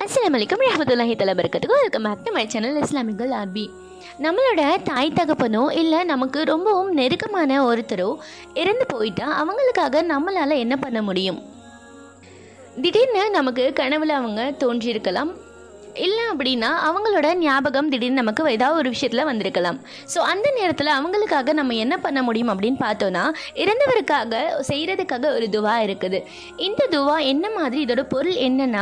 அஸ்ஸலாமு அலைக்கும் ரஹமத்துல்லாஹி தலா பரக்கத்துக்கு welcome back to my channel இஸ்லாமிகள் ஆர்பி நம்மளோட தாய் தகப்பனோ இல்லை நமக்கு ரொம்பவும் நெருக்கமான ஒருத்தரோ இறந்து போயிட்டா அவங்களுக்காக நம்மளால் என்ன பண்ண முடியும் திடீர்னு நமக்கு கனவுல அவங்க தோன்றியிருக்கலாம் இல்லை அப்படின்னா அவங்களோட ஞாபகம் திடீர்னு நமக்கு ஏதாவது ஒரு விஷயத்தில் வந்திருக்கலாம் ஸோ அந்த நேரத்தில் அவங்களுக்காக நம்ம என்ன பண்ண முடியும் அப்படின்னு பார்த்தோன்னா இறந்தவருக்காக செய்கிறதுக்காக ஒரு துவா இருக்குது இந்த துவா என்ன மாதிரி இதோட பொருள் என்னன்னா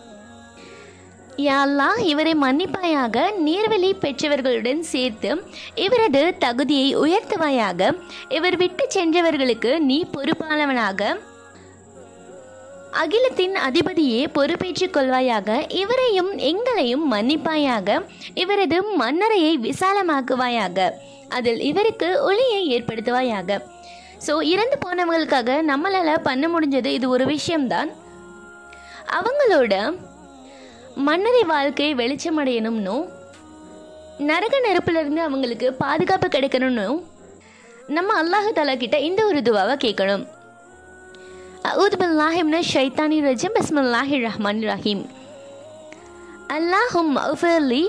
யாழ்லா இவரை மன்னிப்பாயாக நீர்வழி பெற்றவர்களுடன் சேர்த்து இவரது தகுதியை உயர்த்துவாயாக இவர் விட்டு சென்றவர்களுக்கு நீ பொறுப்பானவனாக அகிலத்தின் அதிபதியே பொறுப்பேற்றுக் கொள்வாயாக இவரையும் எங்களையும் மன்னிப்பாயாக இவரது மன்னரையை விசாலமாக்குவாயாக அதில் இவருக்கு ஒளியை ஏற்படுத்துவாயாக ஸோ இறந்து போனவங்களுக்காக நம்மளால் பண்ண முடிஞ்சது இது ஒரு விஷயம்தான் அவங்களோட மன்னரை வாழ்க்கை வெளிச்சமடையணும்னு நரக நெருப்பிலிருந்து அவங்களுக்கு பாதுகாப்பு கிடைக்கணும்னு நம்ம அல்லாஹ் தலா கிட்ட இந்த ஒரு துவாவை கேட்கணும் அவுது பில்லாஹி மின ஷைத்தானி ரஜம் பிஸ்மில்லாஹி ரஹ்மான் ரஹீம் அல்லாஹும் மஃபர்லி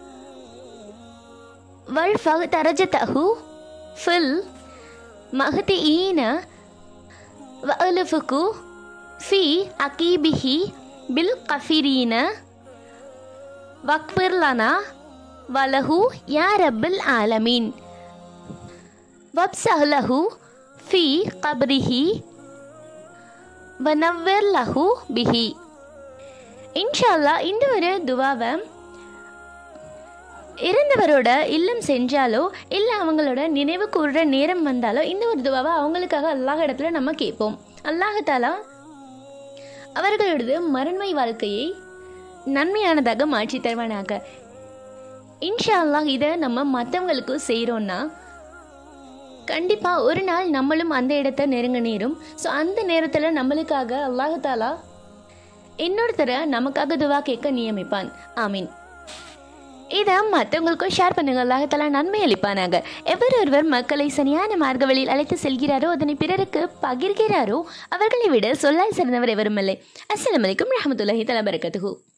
வல்ஃபக் தரஜதஹு ஃபில் மஹ்திஈன வஅலஃபுகு ஃபி அகீபிஹி பில் கஃபிரீன வக்ஃபிர் லனா வலஹு யா ரப்பில் ஆலமீன் வப்சஹ் லஹு ஃபி கப்ரிஹி வனவ்வர் லஹு பிஹி இன்ஷால்லா இந்த ஒரு துவாவை இறந்தவரோட இல்லம் செஞ்சாலோ இல்லை அவங்களோட நினைவு கூறுற நேரம் வந்தாலோ இந்த ஒரு துவாவை அவங்களுக்காக அல்லாஹ் இடத்துல நம்ம கேட்போம் அல்லாஹாலா அவர்களோடது மரண்மை வாழ்க்கையை நன்மையானதாக மாற்றி தருவானாக இன்ஷா அல்லாஹ் இதை நம்ம மற்றவங்களுக்கும் செய்கிறோன்னா கண்டிப்பாக ஒரு நாள் நம்மளும் அந்த இடத்த நெருங்க நேரும் ஸோ அந்த நேரத்தில் நம்மளுக்காக அல்லாஹாலா இன்னொருத்தரை நமக்காக துவா கேட்க நியமிப்பான் ஆமீன் இதை மற்றவங்களுக்கும் ஷேர் பண்ணுங்க அல்லாஹாலா நன்மை அளிப்பானாங்க எவர் ஒருவர் மக்களை சரியான மார்க்க வழியில் அழைத்து செல்கிறாரோ அதனை பிறருக்கு பகிர்கிறாரோ அவர்களை விட சொல்லாய் சிறந்தவர் எவரும் இல்லை அஸ்ஸலாமு அலைக்கும் ரஹமத்துல்லாஹி தலா பரக்கத்துஹூ